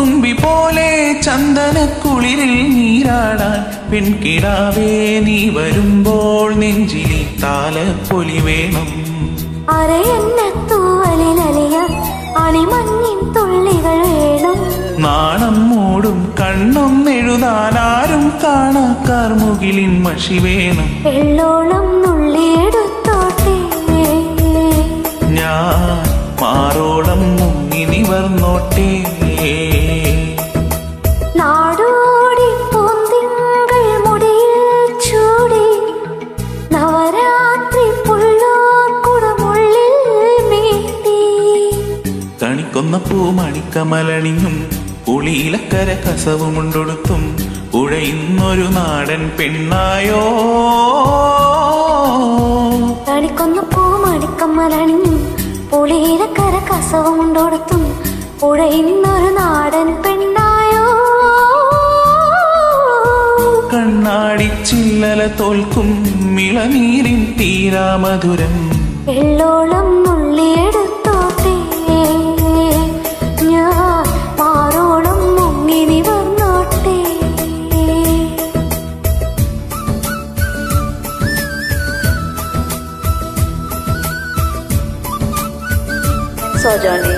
തുമ്പി പോലെ ചന്ദനക്കുളിരിൽ നീരാടാൻ പെൺകിടാവേ നീ വരുമ്പോൾ നെഞ്ചിൽ താലപ്പൊലി വേണം അരയെണ്ണത്തൂവലിലലിയ അണിമഞ്ഞിൻ തുള്ളികൾ വേണം നാണം മൂടും കണ്ണും എഴുതാൻ ആരും കാണാക്കാർ മുകിലിൻ മഷി വേണം എള്ളോളം നുള്ളിയെടുത്തോട്ടെ ഞാൻ മാറോളം മുങ്ങി നിവർന്നോട്ടേ നാടോടി പൂന്തിങ്കൾ മുടിയിൽ ചൂടി നവരാത്രി പുള്ളോക്കുടമുള്ളിൽ മീട്ടി കണിക്കൊന്ന പൂമണിക്കമലണിഞ്ഞും പുളിയിലക്കര കസവുമുണ്ടൊടുത്തും ഉഴയുന്നൊരു നാടൻ പെണ്ണായോ തണിക്കൊന്ന പൂമണിക്കമ്മലണിഞ്ഞും പുളിയിലക്കര കസവും കൊണ്ടോടത്തും ഉഴയുന്നൊരു നാടൻ പെണ്ണായോ കണ്ണാടി ചില്ലല തോൽക്കും മിളനീരിൻ തീരാമധുരം എള്ളോളം നുള്ളിയെടുത്തോട്ടെ ഞാൻ മാറോളം മുങ്ങി നിവർന്നോട്ടെ So Johnny.